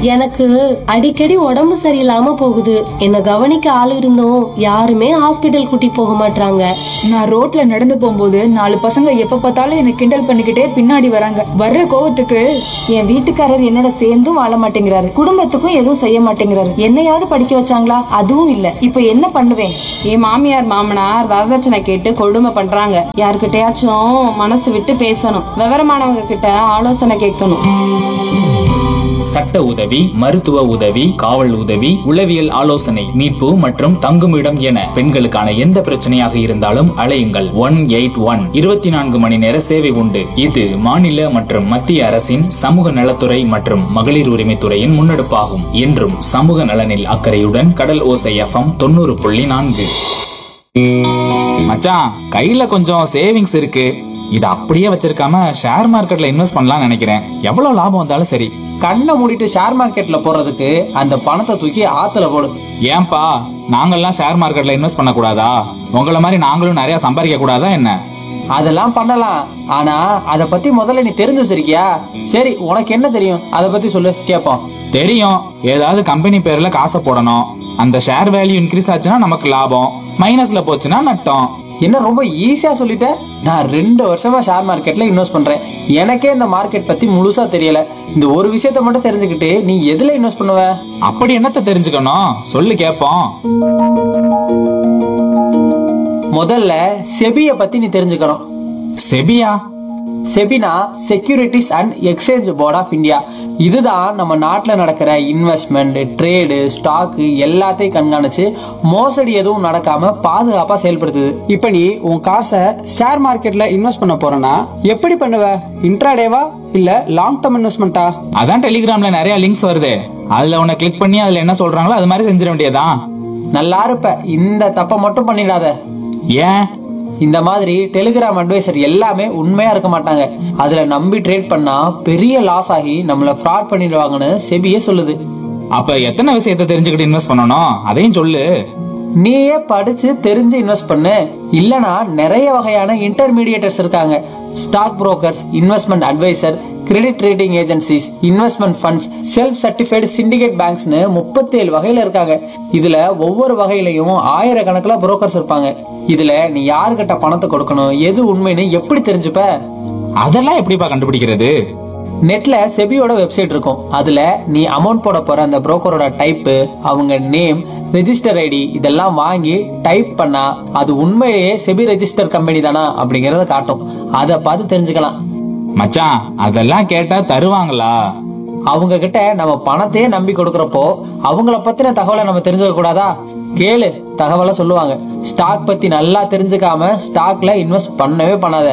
எனக்கு அடிக்கடி உடம்பு சரியில்லாம போகுது என்ன கவனிக்க ஆள் இருந்தும் யாருமே ஹாஸ்பிட்டல் கூட்டி போக மாட்டாங்க நான் ரோட்ல நடந்து போகும்போது நாலு பசங்க எப்ப பார்த்தாலும் என்ன கிண்டல் பண்ணிக்கிட்டே பின்னாடி வராங்க வர்ற கோவத்துக்கு என் வீட்டுக்காரர் என்னோட சேர்ந்தும் வாழ மாட்டேங்கிறாரு குடும்பத்துக்கும் எதுவும் செய்ய மாட்டேங்கிறாரு என்னையாவது படிக்க வச்சாங்களா அதுவும் இல்ல இப்ப என்ன பண்ணுவேன் என் மாமியார் மாமனார் வரதட்சணை கேட்டு கொடுமை பண்றாங்க யார்கிட்டயாச்சும் மனசு விட்டு பேசணும் விவரமானவங்க கிட்ட ஆலோசனை கேட்கணும் சட்ட உதவி மருத்துவ உதவி காவல் உதவி உளவியல் ஆலோசனை மீட்பு மற்றும் தங்குமிடம் என பெண்களுக்கான எந்த பிரச்சனையாக இருந்தாலும் அழையுங்கள் ஒன் எயிட் ஒன் இருபத்தி நான்கு மணி நேர சேவை உண்டு இது மாநில மற்றும் மத்திய அரசின் சமூக நலத்துறை மற்றும் மகளிர் உரிமைத்துறையின் முன்னெடுப்பாகும் என்றும் சமூக நலனில் அக்கறையுடன் கடல் ஓசை எஃப்எம் தொண்ணூறு புள்ளி நான்கு மச்சான் கையில கொஞ்சம் சேவிங்ஸ் இருக்கு இத அப்படியே வச்சிருக்காம ஷேர் மார்க்கெட்ல இன்வெஸ்ட் பண்ணலாம்னு நினைக்கிறேன் எவ்வளவு லாபம் வந்தாலும் சரி கண்ணை மூடிட்டு ஷேர் மார்க்கெட்ல போறதுக்கு அந்த பணத்தை தூக்கி ஆத்துல போடு ஏன்பா நாங்கெல்லாம் ஷேர் மார்க்கெட்ல இன்வெஸ்ட் பண்ண கூடாதா உங்கள மாதிரி நாங்களும் நிறைய சம்பாதிக்க கூடாதா என்ன அதெல்லாம் பண்ணலாம் ஆனா அத பத்தி முதல்ல நீ தெரிஞ்சு வச்சிருக்கியா சரி உனக்கு என்ன தெரியும் அத பத்தி சொல்லு கேப்போம் தெரியும் ஏதாவது கம்பெனி பேர்ல காசை போடணும் அந்த ஷேர் வேல்யூ இன்க்ரீஸ் ஆச்சுன்னா நமக்கு லாபம் மைனஸ்ல போச்சுன்னா நட்டம் என்ன ரொம்ப ஈஸியா சொல்லிட்ட நான் ரெண்டு வருஷமா ஷேர் மார்க்கெட்ல இன்வெஸ்ட் பண்றேன் எனக்கே இந்த மார்க்கெட் பத்தி முழுசா தெரியல இந்த ஒரு விஷயத்த மட்டும் தெரிஞ்சுக்கிட்டு நீ எதுல இன்வெஸ்ட் பண்ணுவ அப்படி என்னத்த தெரிஞ்சுக்கணும் சொல்லு கேப்போம் முதல்ல செபிய பத்தி நீ தெரிஞ்சுக்கணும் செபியா செபினா securities and exchange board of India இதுதான் நம்ம நாட்டில் நடக்கிற இன்வெஸ்ட்மெண்ட் ட்ரேடு ஸ்டாக்கு எல்லாத்தையும் கண்காணிச்சு மோசடி எதுவும் நடக்காம பாதுகாப்பா செயல்படுத்துது இப்போ நீ உன் காசை ஷேர் மார்க்கெட்ல இன்வெஸ்ட் பண்ண போறேன்னா எப்படி பண்ணுவ இன்ட்ராடேவா இல்ல லாங் டேர்ம் இன்வெஸ்ட்மெண்ட்டா அதான் டெலிகிராம்ல நிறைய லிங்க்ஸ் வருது அதுல உன்னை கிளிக் பண்ணி அதுல என்ன சொல்றாங்களோ அது மாதிரி செஞ்சிட வேண்டியதான் நல்லா இருப்ப இந்த தப்பை மட்டும் பண்ணிடாத ஏன் இந்த மாதிரி டெலிகிராம் அட்வைசர் எல்லாமே உண்மையா இருக்க மாட்டாங்க அதுல நம்பி ட்ரேட் பண்ணா பெரிய லாஸ் ஆகி நம்மள ஃப்ராட் பண்ணிடுவாங்கன்னு செபியே சொல்லுது அப்ப எத்தனை விஷயத்த தெரிஞ்சுக்கிட்டு இன்வெஸ்ட் பண்ணணும் அதையும் சொல்லு நீயே படிச்சு தெரிஞ்சு இன்வெஸ்ட் பண்ணு இல்லனா நிறைய வகையான இன்டர்மீடியேட்டர்ஸ் இருக்காங்க stock brokers investment adviser credit rating agencies investment funds self certified syndicate பேங்க்ஸ்னு முப்பத்தி ஏழு வகையில இருக்காங்க இதுல ஒவ்வொரு வகையிலையும் ஆயிரக்கணக்கில் புரோக்கர்ஸ் இருப்பாங்க இதுல நீ யாருக்கிட்ட பணத்தை கொடுக்கணும் எது உண்மைன்னு எப்படி தெரிஞ்சுப்ப அதெல்லாம் எப்படிப்பா கண்டுபிடிக்கிறது நெட்ல செபியோட வெப்சைட் இருக்கும் அதுல நீ அமௌண்ட் போட போற அந்த புரோக்கரோட டைப் அவங்க நேம் ரெஜிஸ்டர் ஐடி இதெல்லாம் வாங்கி டைப் பண்ணா அது உண்மையிலேயே செபி ரெஜிஸ்டர் கம்பெனி தானா அப்படிங்கறத காட்டும் அதை பார்த்து தெரிஞ்சுக்கலாம் மச்சான் அதெல்லாம் கேட்டா தருவாங்களா அவங்க கிட்ட நம்ம பணத்தையே நம்பி கொடுக்கறப்போ அவங்கள பத்தின தகவலை நம்ம தெரிஞ்சுக்க கூடாதா கேளு தகவலை சொல்லுவாங்க ஸ்டாக் பத்தி நல்லா தெரிஞ்சுக்காம ஸ்டாக்ல இன்வெஸ்ட் பண்ணவே பண்ணாத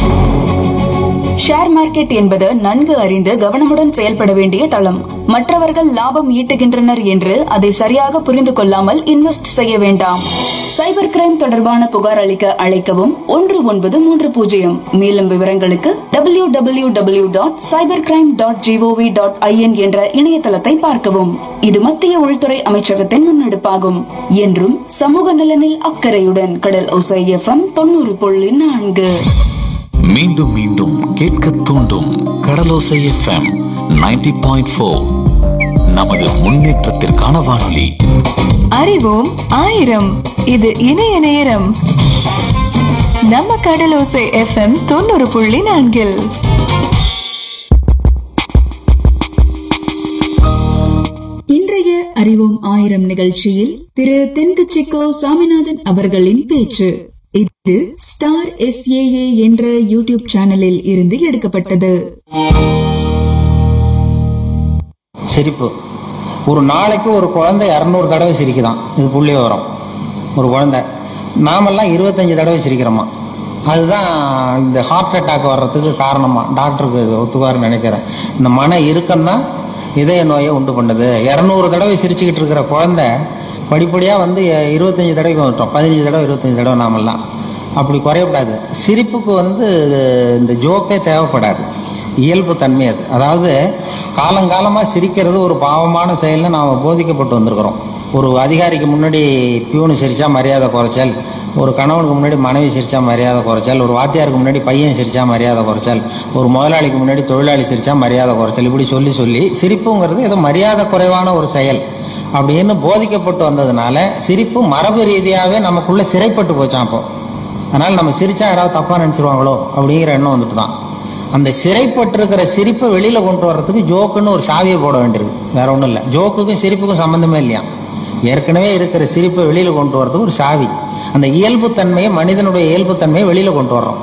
ஷேர் மார்க்கெட் என்பது நன்கு அறிந்து கவனமுடன் செயல்பட வேண்டிய தளம் மற்றவர்கள் லாபம் ஈட்டுகின்றனர் என்று அதை சரியாக புரிந்து கொள்ளாமல் இன்வெஸ்ட் செய்ய வேண்டாம் சைபர் கிரைம் தொடர்பான புகார் அளிக்க அழைக்கவும் ஒன்று ஒன்பது மூன்று பூஜ்ஜியம் மேலும் விவரங்களுக்கு W W W dot cyber crime dot GOV dot IN என்ற இணையதளத்தை பார்க்கவும் இது மத்திய உள்துறை அமைச்சகத்தின் முன்னெடுப்பாகும் என்றும் சமூக நலனில் அக்கறையுடன் கடல் ஒசை எஃப்எம் தொண்ணூறு புள்ளி நான்கு மீண்டும் மீண்டும் கேட்க தூண்டும் கடலோசை எஃப்எம் 90.4 பாயிண்ட் ஃபோர் நமது முன்னேற்றத்திற்கான வானொலி அறிவோம் ஆயிரம் இது இணைய நேரம் நம்ம கடலோசை எஃப்எம் தொண்ணூறு புள்ளி நான்கில் இன்றைய அறிவோம் ஆயிரம் நிகழ்ச்சியில் திரு தென்கச்சிக்கோ சாமிநாதன் அவர்களின் பேச்சு இது ஸ்டார் எஸ்ஏஏ என்ற யூடியூப் சேனலில் இருந்து எடுக்கப்பட்டது சிரிப்பு ஒரு நாளைக்கு ஒரு குழந்தை இரநூறு தடவை சிரிக்குதான் இது புள்ளி விவரம் ஒரு குழந்தை நாமெல்லாம் இருபத்தஞ்சு தடவை சிரிக்கிறோமா அதுதான் இந்த ஹார்ட் அட்டாக் வர்றதுக்கு காரணமா டாக்டருக்கு இது ஒத்துவாருன்னு நினைக்கிறேன் இந்த மன இறுக்கம்தான் இதய நோயை உண்டு பண்ணுது இரநூறு தடவை சிரிச்சுக்கிட்டு இருக்கிற குழந்தை படிப்படியாக வந்து எ- இருபத்தஞ்சு தடவைக்கு வந்துட்டோம் பதினஞ்சு தடவை இருபத்தஞ்சு தடவை நாமெல்லாம் அப்படி குறையக்கூடாது சிரிப்புக்கு வந்து இந்த ஜோக்கே தேவைப்படாது இயல்பு தன்மை அது அதாவது காலங்காலமாக சிரிக்கிறது ஒரு பாவமான செயல்னு நாம் போதிக்கப்பட்டு வந்திருக்கிறோம் ஒரு அதிகாரிக்கு முன்னாடி பியூனு சிரிச்சா மரியாதை குறைச்சல் ஒரு கணவனுக்கு முன்னாடி மனைவி சிரிச்சா மரியாதை குறைச்சல் ஒரு வாத்தியாருக்கு முன்னாடி பையன் சிரிச்சா மரியாதை குறைச்சல் ஒரு முதலாளிக்கு முன்னாடி தொழிலாளி சிரிச்சா மரியாதை குறைச்சல் இப்படி சொல்லி சொல்லி சிரிப்புங்கிறது ஏதோ மரியாதை குறைவான ஒரு செயல் அப்படின்னு போதிக்கப்பட்டு வந்ததுனால சிரிப்பு மரபு ரீதியாகவே நமக்குள்ள சிறைப்பட்டு போச்சான் அப்போ அதனால் நம்ம சிரிச்சா யாராவது தப்பாக நினச்சிருவாங்களோ அப்படிங்கிற எண்ணம் வந்துட்டு தான் அந்த சிறைப்பட்டிருக்கிற சிரிப்பை வெளியில் கொண்டு வர்றதுக்கு ஜோக்குன்னு ஒரு சாவியை போட வேண்டியிருக்கு வேற ஒன்றும் இல்லை ஜோக்குக்கும் சிரிப்புக்கும் சம்மந்தமே இல்லையா ஏற்கனவே இருக்கிற சிரிப்பை வெளியில் கொண்டு வர்றதுக்கு ஒரு சாவி அந்த இயல்புத்தன்மையை மனிதனுடைய இயல்புத்தன்மையை வெளியில் கொண்டு வர்றோம்